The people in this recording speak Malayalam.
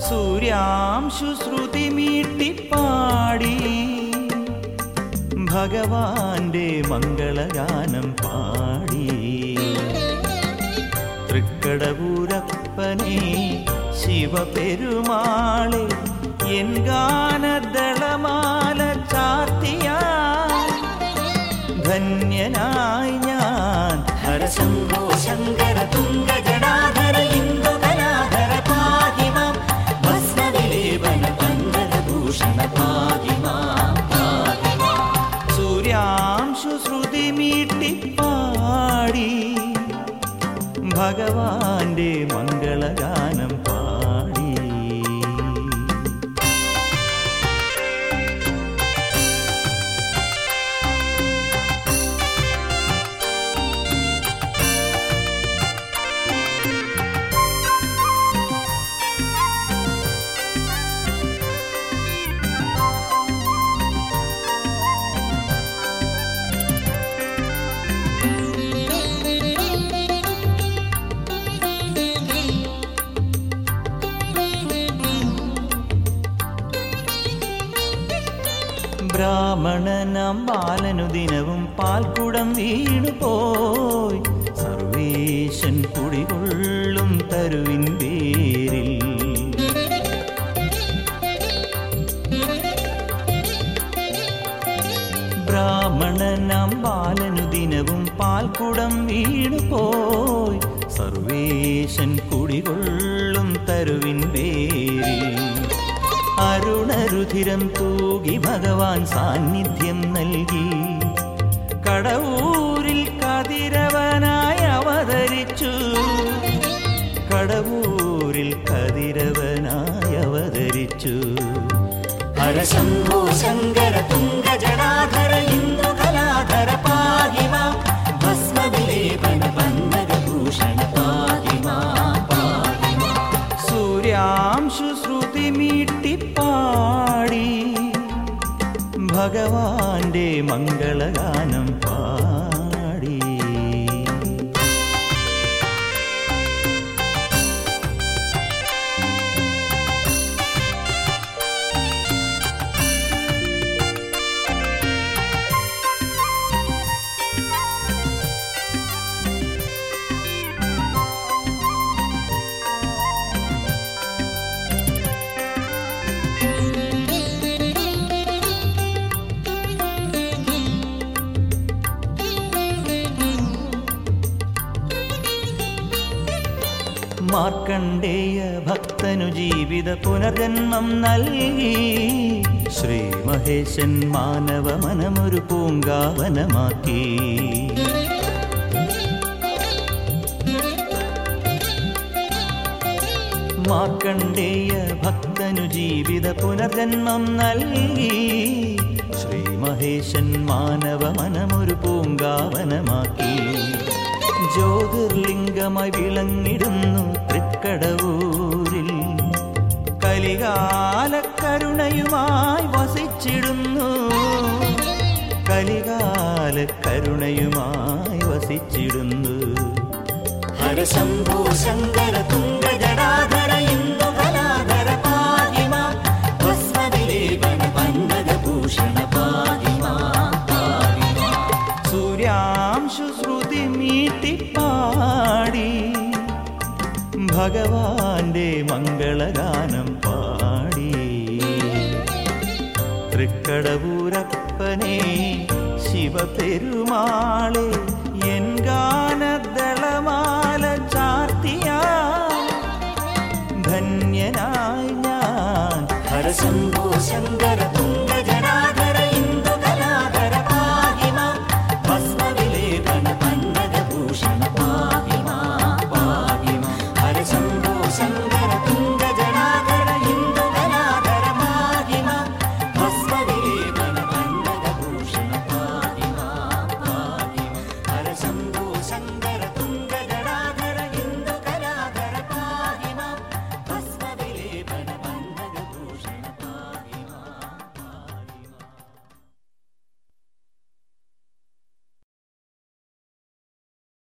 സൂര്യാംശു ശ്രുതി മീട്ടിപ്പാടി ഭഗവാന്റെ മംഗളഗാനം പാടി തൃക്കടപൂരപ്പനെ ശിവപെരുമാളെ എൻ ഗാനദളമാല ചാർത്തിയ ധന്യനായി ഞാൻ ഹരശംഭോ ശങ്കര തുംഗ ജടാധര ഇന്ദു കലാധര പാഹി മാം ഭസ്മവിലേപന പങ്കജഭൂഷണ പാഹി മാം പാഹി മാം സൂര്യാംശു ശ്രുതി മീട്ടിപ്പാടി ഭഗവാന്റെ മംഗളഗാനം പാടി ബ്രാഹ്മണനാം ബാലനു ദിനവും പാൽക്കുടം വീണുപോയി സർവേശൻ കുടികൊള്ളും തരുവിൻ പേരിൽ ബ്രാഹ്മണനാം ബാലനു ദിനവും പാൽക്കുടം വീണുപോയി സർവേശൻ കുടികൊള്ളും തരുവിൻ പേരിൽ അരുണരുധിരം തൂകി ഭഗവാൻ സാന്നിധ്യം നൽകി കടവൂരിൽ കതിരവനായി അവതരിച്ചു കടവൂരിൽ കതിരവനായി അവതരിച്ചു ഹരശംഭോ ശങ്കര തുംഗ ജടാധര ഇന്ദു കലാധര പാഹി മാം ഭസ്മവിലേപന പന്നഗഭൂഷണ പാഹി മാം പാഹി മാം സൂര്യാംശു ശ്രുതി മീട്ടിപ്പാടി ഭഗവാന്റെ മംഗളഗാനം പാടി മാർക്കണ്ഡേയ ഭക്തനു ജീവിത പുനർജന്മം നൽകി ശ്രീ മഹേശൻ മാനവ മനമൊരു പൂങ്കാവനമാക്കി മാർക്കണ്ഡേയ ഭക്തനു ജീവിത പുനർജന്മം നൽകി ശ്രീ മഹേശൻ മാനവ മനമൊരു പൂങ്കാവനമാക്കി ജ്യോതിർലിംഗമായി വിളങ്ങിടുന്നു തൃക്കടവൂരിൽ കലികാല കരുണയുമായി വസിച്ചിടുന്നു കലികാല കരുണയുമായി വസിച്ചിടുന്നു ഹരശംഭോ ശങ്കര തുംഗ ജടാധര ഇന്ദു കലാധര പാഹി മാം ഭസ്മവിലേപന പന്നഗഭൂഷണ പാഹി മാം പാഹി മാം സൂര്യാംശു ശ്രുതി മീട്ടിപ്പാടി ഭഗവാന്റെ മംഗളഗാനം പാടി തൃക്കടപൂരപ്പനെ ശിവപെരുമാളെ എൻ ഗാനദളമാല